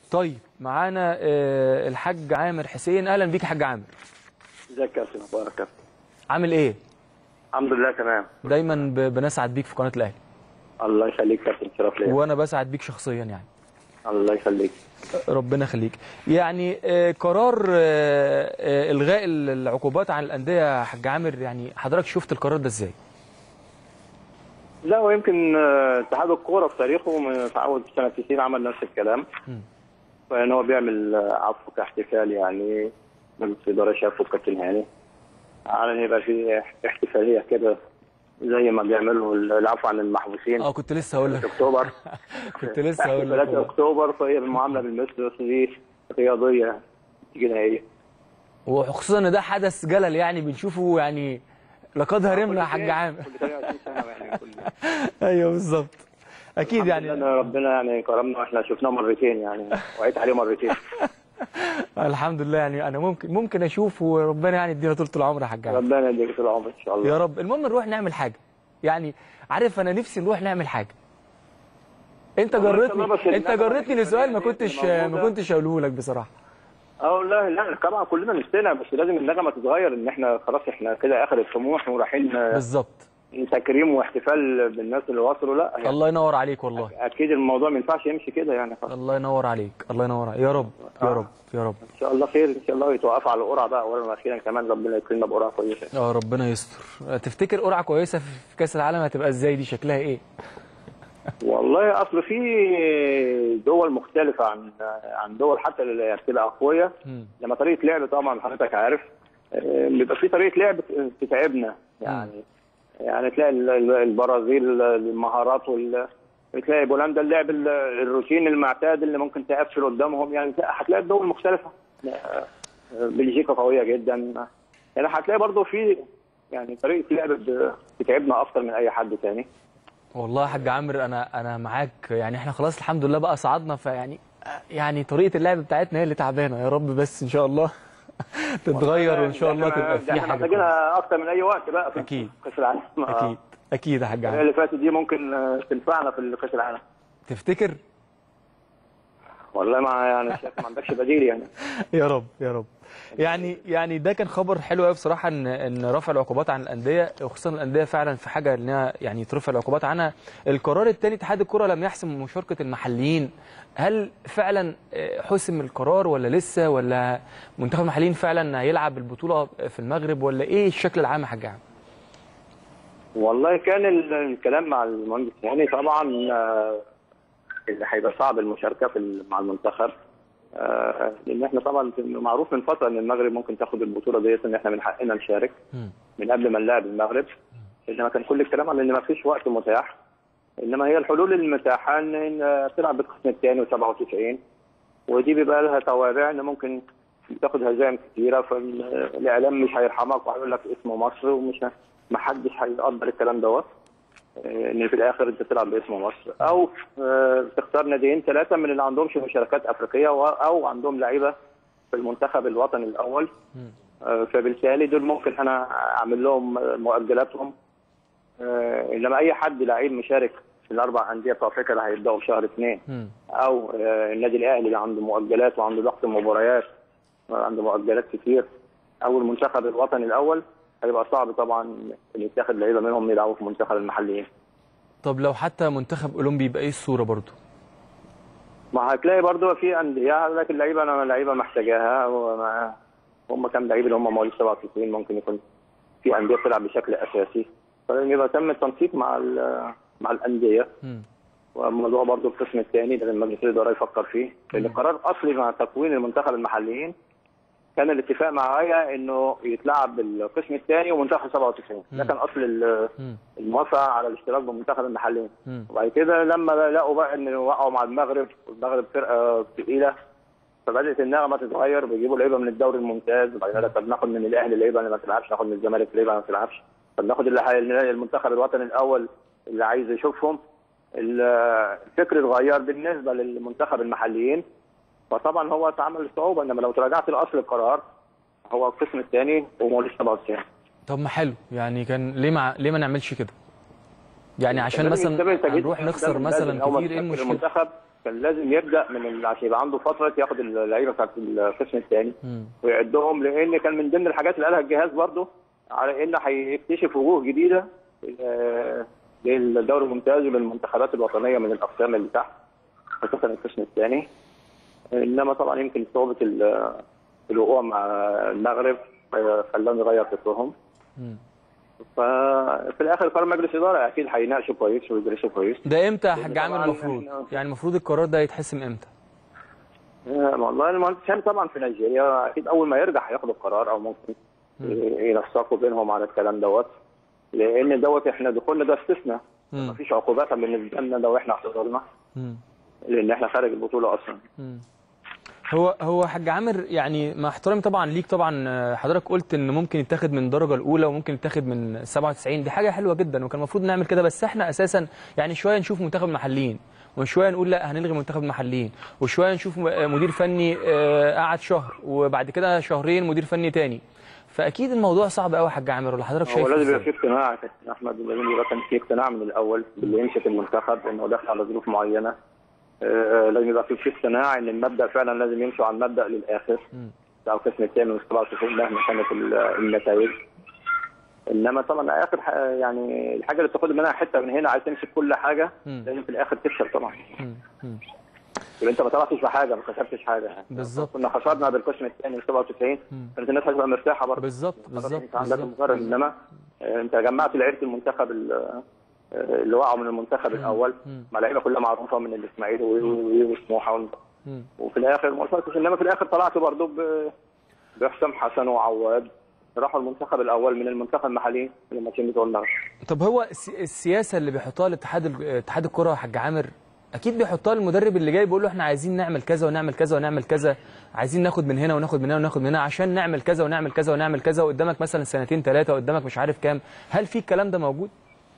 طيب معانا آه، الحاج عامر حسين اهلا بيك يا حاج عامر ازيك يا كابتن اخبارك يا كابتن عامل ايه الحمد لله تمام دايما ب- بنسعد بيك في قناه الاهلي الله يخليك كابتن شرف ليا وانا بسعد بيك شخصيا يعني الله يخليك ربنا يخليك يعني آه، قرار آه، آه، الغاء العقوبات عن الانديه يا حاج عامر يعني حضرتك شفت القرار ده ازاي لا ويمكن آه، اتحاد الكوره في تاريخه متعود في سنه 90 عمل نفس الكلام مم. فان هو بيعمل آه، عفو كاحتفال يعني مجلس الاداره شافه الكابتن هاني على ان يبقى في احتفاليه كده زي ما بيعملوا العفو عن المحبوسين اه كنت لسه هقول في لك اكتوبر كنت لسه هقول لك 3 والله. اكتوبر فهي المعامله بالمثل بس دي رياضيه جنائيه وخصوصا ان ده حدث جلل يعني بنشوفه يعني لقد هرمنا يا حاج عامر كل 23 سنه يعني كل ايوه بالظبط اكيد يعني يعني ربنا يعني كرمنا واحنا شفناه مرتين يعني وعيت عليه مرتين الحمد لله يعني انا ممكن ممكن اشوف وربنا يعني يدينا طول العمر يا حاج عامر ربنا يديك طول العمر ان شاء الله يا رب المهم نروح نعمل حاجه يعني عارف انا نفسي نروح نعمل حاجه انت والله إن شاء جرتني الله بس انت النغمة جرتني اللي لسؤال ما موجودة كنتش ما موجودة. كنتش هقوله لك بصراحه اه والله لا طبعا كلنا نفسنا بس لازم النغمه تتغير ان احنا خلاص احنا كده اخر الطموح ورايحين بالظبط تكريم واحتفال بالناس اللي وصلوا لا يعني الله ينور عليك والله اكيد الموضوع ما ينفعش يمشي كده يعني خلاص الله ينور عليك الله ينور عليك يا رب يا آه. رب يا رب ان شاء الله خير ان شاء الله يتوقفوا على القرعه بقى اولا واخيرا كمان ربنا يكرمنا بقرعه كويسه اه ربنا يستر تفتكر قرعه كويسه في كاس العالم هتبقى ازاي دي شكلها ايه والله اصل في دول مختلفه عن عن دول حتى اللي بتبقى اقوياء مم. لما طريقه لعب طبعا حضرتك عارف آه، بيبقى في طريقه لعب تتعبنا يعني يعني تلاقي ال- ال- البرازيل المهارات وال تلاقي بولندا اللعب ال- الروتين المعتاد اللي ممكن تقفل قدامهم يعني هتلاقي الدول مختلفه آه، بلجيكا قويه جدا يعني هتلاقي برضه في يعني طريقه لعب ب- بتتعبنا اكتر من اي حد تاني والله يا حاج عامر انا انا معاك يعني احنا خلاص الحمد لله بقى صعدنا فيعني يعني طريقه اللعب بتاعتنا هي اللي تعبانه يا رب بس ان شاء الله تتغير وان شاء الله ده تبقى احنا- ده في احنا حاجه كويسة. محتاجينها اكتر من اي وقت بقى في أكيد. كاس العالم آه. اكيد اكيد يا حاج السنة عامر اللي فاتت دي ممكن آه، تنفعنا في كاس العالم تفتكر والله ما يعني شايف ما عندكش بديل يعني يا رب يا رب يعني يعني ده كان خبر حلو قوي بصراحه ان ان رفع العقوبات عن الانديه وخصوصا الانديه فعلا في حاجه انها يعني ترفع العقوبات عنها القرار الثاني اتحاد الكره لم يحسم مشاركه المحليين هل فعلا آه، حسم القرار ولا لسه ولا منتخب المحليين فعلا هيلعب البطوله في المغرب ولا ايه الشكل العام يا حاج عامر؟ والله كان ال- الكلام مع المهندس يعني طبعا آه، اللي هيبقى صعب المشاركه في ال- مع المنتخب آه، لان احنا طبعا معروف من فتره ان المغرب ممكن تاخد البطوله ديت ان احنا من حقنا نشارك مم. من قبل ما نلاعب المغرب انما كان كل الكلام على ان ما فيش وقت متاح انما هي الحلول المتاحه ان إن تلعب بالقسم الثاني و97 ودي بيبقى لها توابع ان ممكن تاخد هزائم كتيره فالاعلام مش هيرحمك وهيقول لك اسم مصر ومش ه- ما حدش هيقدر الكلام دوت آه، ان في الاخر انت تلعب باسم مصر او آه، تختار ناديين ثلاثه من اللي عندهمش مشاركات افريقيه و- او عندهم لعيبه في المنتخب الوطني الاول مم. آه، فبالتالي دول ممكن انا اعمل لهم مؤجلاتهم آه، انما اي حد لعيب مشارك في الاربع انديه بتوع افريقيا اللي هيبداوا في شهر اثنين مم. او آه، النادي الاهلي اللي عنده مؤجلات وعنده ضغط مباريات عنده مؤجلات كتير او المنتخب الوطني الاول هيبقى صعب طبعا ان يتاخد لعيبه منهم يلعبوا في منتخب المحليين طب لو حتى منتخب اولمبي يبقى ايه الصوره برضو؟ ما هتلاقي برضه في انديه لكن لعيبه انا لعيبه محتاجاها وما هم كام لعيب اللي هم مواليد 97 ممكن يكون في انديه بتلعب بشكل اساسي فلازم يبقى تم التنسيق مع ال- مع الانديه مم. والموضوع برضه القسم الثاني لازم مجلس الاداره يفكر فيه لان القرار الاصلي مع تكوين المنتخب المحليين كان الاتفاق مع غايه انه يتلعب بالقسم الثاني ومنتخب 97 ده مم. كان اصل ال- مم. الموافقه على الاشتراك بمنتخب المحليين مم. وبعد كده لما لقوا بقى ان وقعوا مع المغرب والمغرب فرقه ثقيله فبدات النغمه تتغير بيجيبوا لعيبه من الدوري الممتاز وبعد كده طب ناخد من الاهلي لعيبه اللي ما تلعبش ناخد من الزمالك لعيبه ما تلعبش طب ناخد اللي حي- المنتخب الوطني الاول اللي عايز يشوفهم ال- الفكر اتغير بالنسبه للمنتخب المحليين فطبعا هو اتعمل صعوبه انما لو تراجعت لاصل القرار هو القسم الثاني ومواليد 97 طب ما حلو يعني كان ليه ما ليه ما نعملش كده؟ يعني عشان لازم مثلا يتبع تجديد هنروح لازم- نخسر لازم مثلا أول ما كتير ايه تشكل المشكله؟ المنتخب كان لازم يبدا من ال- عشان يبقى عنده فتره ياخد اللعيبه بتاعت القسم الثاني مم. ويعدهم لان كان من ضمن الحاجات اللي قالها الجهاز برضه على ان هيكتشف وجوه جديده آه، للدوري الممتاز وللمنتخبات الوطنيه من الاقسام اللي تحت خاصه القسم الثاني انما طبعا يمكن صعوبه ال- الوقوع مع المغرب آه، خلاهم يغير فكرهم مم. ففي الاخر قرار مجلس اداره اكيد هيناقشوا كويس ويدرسوا كويس ده امتى يا حاج عامر طبعاً المفروض إحنا- يعني المفروض القرار ده يتحسم امتى آه، والله المهندس هشام طبعا في نيجيريا اكيد اول ما يرجع هياخد القرار او ممكن ينسقوا بينهم على الكلام دوت لان دوت احنا دخولنا ده استثناء مم. مفيش عقوبات بالنسبه لنا لو احنا اعتذرنا مم. لان احنا خارج البطوله اصلا مم. هو هو حاج عامر يعني مع احترامي طبعا ليك طبعا آه، حضرتك قلت ان ممكن يتاخد من الدرجه الاولى وممكن يتاخد من 97 دي حاجه حلوه جدا وكان المفروض نعمل كده بس احنا اساسا يعني شويه نشوف منتخب المحليين وشويه نقول لا هنلغي منتخب المحليين وشويه نشوف م- آه، مدير فني آه، قعد شهر وبعد كده شهرين مدير فني تاني فاكيد الموضوع صعب قوي يا حاج عامر ولا حضرتك هو شايف لازم يبقى إزاي؟ في اقتناع يا كابتن احمد لازم يبقى كان في اقتناع من الاول باللي يمسك المنتخب انه داخل على ظروف معينه آه، لازم يبقى في في اقتناع ان المبدا فعلا لازم يمشوا على المبدا للاخر مم. بتاع القسم الثاني من 97 مهما كانت ال- النتائج انما طبعا اخر ح- يعني الحاجه اللي بتاخد منها حته من هنا عايز تمسك كل حاجه مم. لازم في الاخر تكسب طبعا مم. مم. يبقى انت ما طلعتش بحاجه ما كسبتش حاجه يعني بالظبط. كنا خسرنا بالقسم الثاني من 97 مم. كانت الناس هتبقى مرتاحه برضه بالظبط خلاص بالظبط انت عندك بالظبط مقرر انما آه، انت جمعت لعيبه المنتخب ال- آه، اللي وقعوا من المنتخب الاول مم. مع لعيبه كلها معروفه من الاسماعيلي و- و- وسموحه و- مم. وفي الاخر ما وصلتش انما في الاخر طلعت برضه ب- بحسام حسن وعواد راحوا المنتخب الاول من المنتخب المحلي في الماتشين بتوع المغرب طب هو الس- السياسه اللي بيحطها الاتحاد ال- اتحاد الكره يا حاج عامر اكيد بيحطها المدرب اللي جاي بيقول له احنا عايزين نعمل كذا ونعمل كذا ونعمل كذا عايزين ناخد من هنا وناخد من هنا وناخد من هنا عشان نعمل كذا ونعمل كذا ونعمل كذا وقدامك مثلا سنتين ثلاثه قدامك مش عارف كام هل في الكلام ده موجود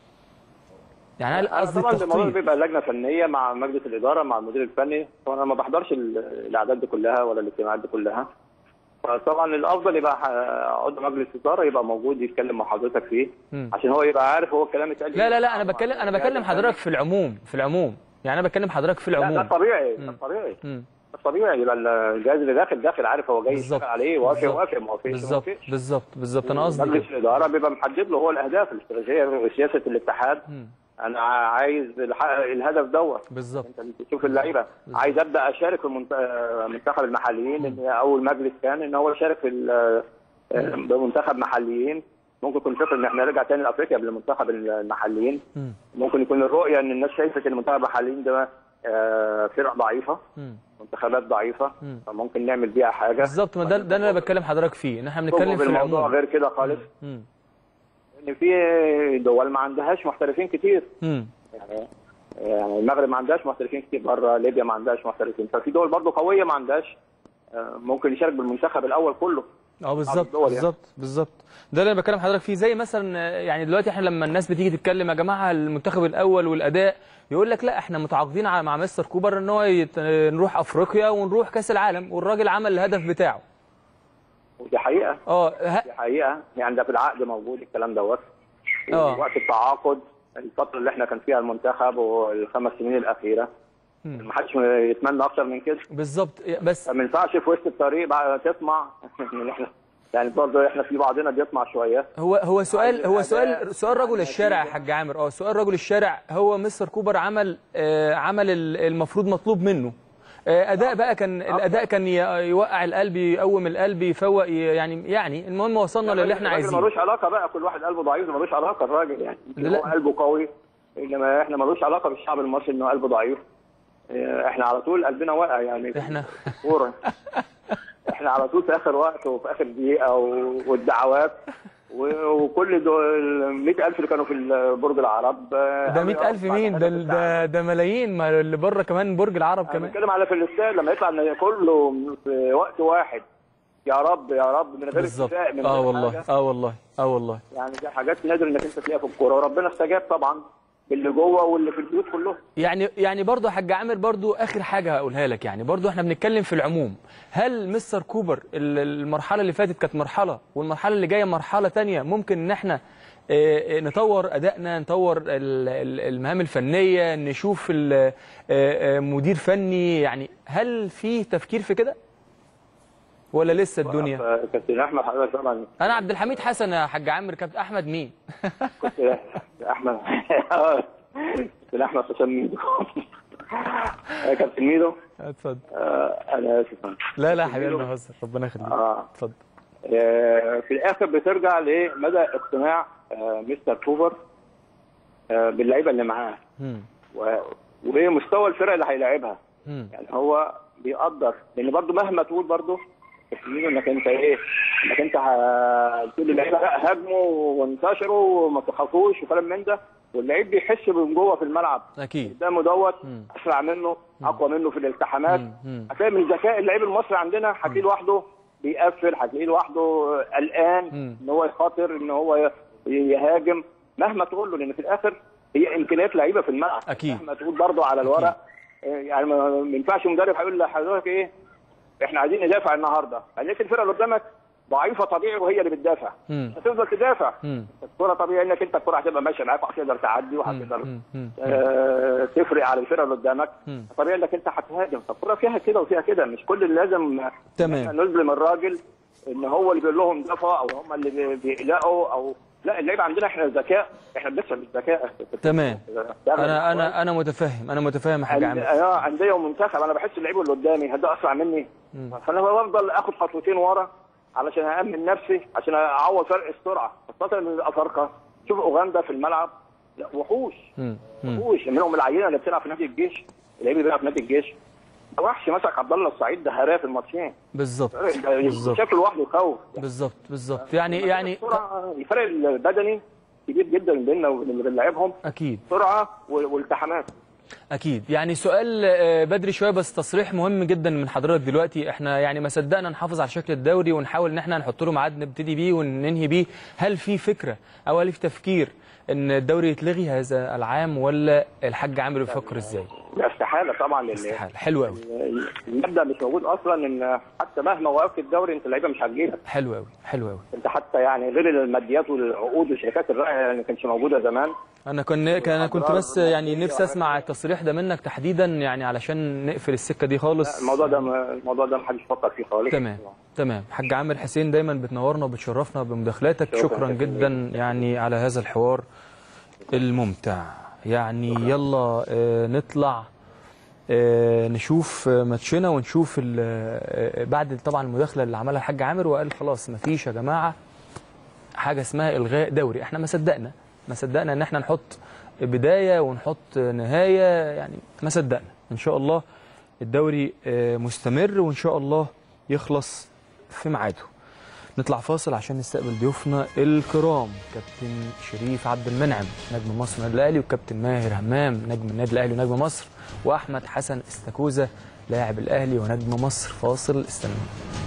يعني هل قصدي طبعا الموضوع التخطيط بيبقى لجنه فنيه مع مجلس الاداره مع المدير الفني طبعا انا ما بحضرش ال- الاعداد دي كلها ولا الاجتماعات دي كلها فطبعا الافضل يبقى ح- عضو مجلس الاداره يبقى موجود يتكلم مع حضرتك فيه مم. عشان هو يبقى عارف هو الكلام اتقال لا لا لا مع- انا مع بتكلم انا الجهاز بكلم الفني. حضرتك في العموم في العموم يعني انا بكلم حضرتك في لا ده العموم طبيعي ده مم. طبيعي مم. ده طبيعي يبقى الجهاز اللي داخل داخل عارف هو جاي بالظبط. يشتغل عليه وافق بالظبط. وافق ما وافقش ما بالظبط وافقش. بالظبط بالظبط انا قصدي مجلس كده. الاداره بيبقى محدد له هو الاهداف الاستراتيجيه وسياسه الاتحاد مم. انا عايز الح- الهدف دوت بالظبط انت تشوف اللعيبه عايز ابدا اشارك في المنت- منتخب المحليين ان اول مجلس كان ان هو يشارك في ال- بمنتخب محليين ممكن يكون فكر ان احنا نرجع تاني لافريقيا بالمنتخب المحليين مم. ممكن يكون الرؤيه ان الناس شايفه ان المنتخب المحليين ده آه، فرق ضعيفه مم. منتخبات ضعيفه مم. فممكن نعمل بيها حاجه بالظبط ما ده ده اللي انا بتكلم حضرتك فيه ان احنا بنتكلم في الموضوع العموم غير كده خالص مم. ان في دول ما عندهاش محترفين كتير مم. يعني يعني المغرب ما عندهاش محترفين كتير بره ليبيا ما عندهاش محترفين ففي دول برضه قويه ما عندهاش آه، ممكن يشارك بالمنتخب الاول كله اه بالظبط الدول يعني. بالظبط بالظبط ده اللي انا بكلم حضرتك فيه زي مثلا آه، يعني دلوقتي احنا لما الناس بتيجي تتكلم يا جماعه المنتخب الاول والاداء يقول لك لا احنا متعاقدين على- مع مستر كوبر ان هو يت... نروح افريقيا ونروح كاس العالم والراجل عمل الهدف بتاعه ودي حقيقه اه ه... دي حقيقه يعني ده في العقد موجود الكلام دوت آه. وقت التعاقد الفتره اللي احنا كان فيها المنتخب والخمس سنين الاخيره مم. ما حدش يتمنى اكتر من كده بالظبط بس ما ينفعش في وسط الطريق بقى تطمع إن احنا يعني برضه احنا في بعضنا بيطمع شويه هو هو سؤال هو عايز سؤال أداء، سؤال رجل عايز الشارع يا نتيجة. حاج عامر اه سؤال رجل الشارع هو مستر كوبر عمل آه عمل ال- المفروض مطلوب منه آه اداء بقى كان الاداء كان ي- يوقع القلب يقوم القلب يفوق ي- يعني يعني المهم وصلنا للي احنا الراجل عايزينه ملوش علاقه بقى كل واحد قلبه ضعيف ملوش علاقه الراجل يعني لا. هو قلبه قوي انما احنا ملوش علاقه بالشعب المصري انه قلبه ضعيف اه، احنا على طول قلبنا واقع يعني في احنا الكوره احنا على طول في اخر وقت وفي اخر دقيقه و- والدعوات و- وكل دول 100000 اللي كانوا في برج العرب اه، ده 100000 مين ده ده ده ملايين ما اللي بره كمان برج العرب انا كمان بتكلم على في الاستاد لما يطلع إن كله في وقت واحد يا رب يا رب من غير بالظبط اتفاق من اه غير والله حاجة. اه والله اه والله يعني دي حاجات نادر انك انت تلاقيها في الكوره وربنا استجاب طبعا اللي جوه واللي في البيوت كلهم يعني يعني برضه يا حاج عامر برضه اخر حاجه هقولها لك يعني برضه احنا بنتكلم في العموم هل مستر كوبر ال- المرحله اللي فاتت كانت مرحله والمرحله اللي جايه مرحله تانية ممكن ان احنا آه، آه، نطور ادائنا نطور ال- ال- المهام الفنيه نشوف ال- آه، آه، مدير فني يعني هل في تفكير في كده ولا لسه الدنيا كابتن احمد حضرتك طبعا انا عبد الحميد حسن يا حاج عامر كابتن احمد مين كنت احمد كابتن احمد حسام ميدو يا كابتن ميدو اتفضل آه، انا اسف لا لا يا حبيبي انا بهزر ربنا يخليك اه اتفضل آه، في الاخر بترجع لمدى اقتناع آه، مستر كوبر آه، باللعيبه اللي معاه مم. و- ومستوى الفرق اللي هيلاعبها مم. يعني هو بيقدر لان برضو مهما تقول برضو تحميله انك انت ايه انك انت هتقول للعيبه لا هاجموا وانتشروا وما تخافوش وكلام من ده واللعيب بيحس من جوه في الملعب اكيد قدامه دوت مم. اسرع منه اقوى منه في الالتحامات مم. مم. هتلاقي من ذكاء اللعيب المصري عندنا هتلاقيه لوحده بيقفل هتلاقيه لوحده قلقان مم. ان هو يخاطر ان هو ي- يهاجم مهما تقول له لان في الاخر هي امكانيات لعيبه في الملعب أكيد. مهما تقول برضه على الورق آه، يعني ما ما ينفعش مدرب هيقول لحضرتك ايه احنا عايزين ندافع النهارده خليك الفرقه اللي قدامك ضعيفه طبيعي وهي اللي بتدافع مم. هتفضل تدافع مم. الكوره طبيعي انك انت الكوره هتبقى ماشيه معاك وهتقدر تعدي وهتقدر مم. مم. آه، تفرق على الفرقه اللي قدامك مم. طبيعي انك انت هتهاجم فالكوره فيها كده وفيها كده مش كل اللي لازم تمام. إحنا نظلم الراجل ان هو اللي بيقول لهم دفع او هم اللي بي- بيقلقوا او لا اللعيبه عندنا احنا ذكاء احنا بنكسب بالذكاء تمام انا انا انا متفهم انا متفهم يا حاج عامر اه انديه ومنتخب انا بحس اللعيب اللي قدامي هدا اسرع مني فانا بفضل اخد خطوتين ورا علشان امن نفسي عشان اعوض فرق السرعه خاصه ان الافارقه شوف اوغندا في الملعب لا وحوش مم. مم. وحوش منهم العينه اللي بتلعب في نادي الجيش اللعيب اللي بيلعب في نادي الجيش ده وحش مسك عبد الله السعيد ده هراه في الماتشين بالظبط بالظبط شكله لوحده يخوف بالظبط بالظبط يعني يعني السرعة- الفرق البدني كبير جدا بيننا وبين اللي بنلعبهم اكيد سرعه وال- والتحامات اكيد يعني سؤال آه، بدري شويه بس تصريح مهم جدا من حضرتك دلوقتي احنا يعني ما صدقنا نحافظ على شكل الدوري ونحاول ان احنا نحط له ميعاد نبتدي بيه وننهي بيه هل في فكره او هل في تفكير ان الدوري يتلغي هذا العام ولا الحاج عامر بيفكر ازاي لا استحاله طبعا لان استحاله حلو قوي المبدا مش موجود اصلا ان حتى مهما وقفت الدوري انت اللعيبه مش هتجيلك حلو قوي حلو قوي انت حتى يعني غير الماديات والعقود والشركات الراعيه اللي ما كانش موجوده زمان انا كن كان انا كنت بس يعني نفسي اسمع التصريح ده منك تحديدا يعني علشان نقفل السكه دي خالص الموضوع ده الموضوع ده محدش يفكر فيه خالص تمام تمام حاج عامر حسين دايما بتنورنا وبتشرفنا بمداخلاتك شكراً شكرا جزيلاً. جدا يعني على هذا الحوار الممتع يعني يلا آه، نطلع آه، نشوف آه، ماتشنا ونشوف ال- آه، بعد طبعا المداخله اللي عملها الحاج عامر وقال خلاص مفيش يا جماعه حاجه اسمها الغاء دوري احنا ما صدقنا ما صدقنا ان احنا نحط بدايه ونحط نهايه يعني ما صدقنا ان شاء الله الدوري آه، مستمر وان شاء الله يخلص في ميعاده نطلع فاصل عشان نستقبل ضيوفنا الكرام كابتن شريف عبد المنعم نجم مصر النادي الاهلي وكابتن ماهر همام نجم النادي الاهلي ونجم مصر واحمد حسن استاكوزا لاعب الاهلي ونجم مصر فاصل استنوا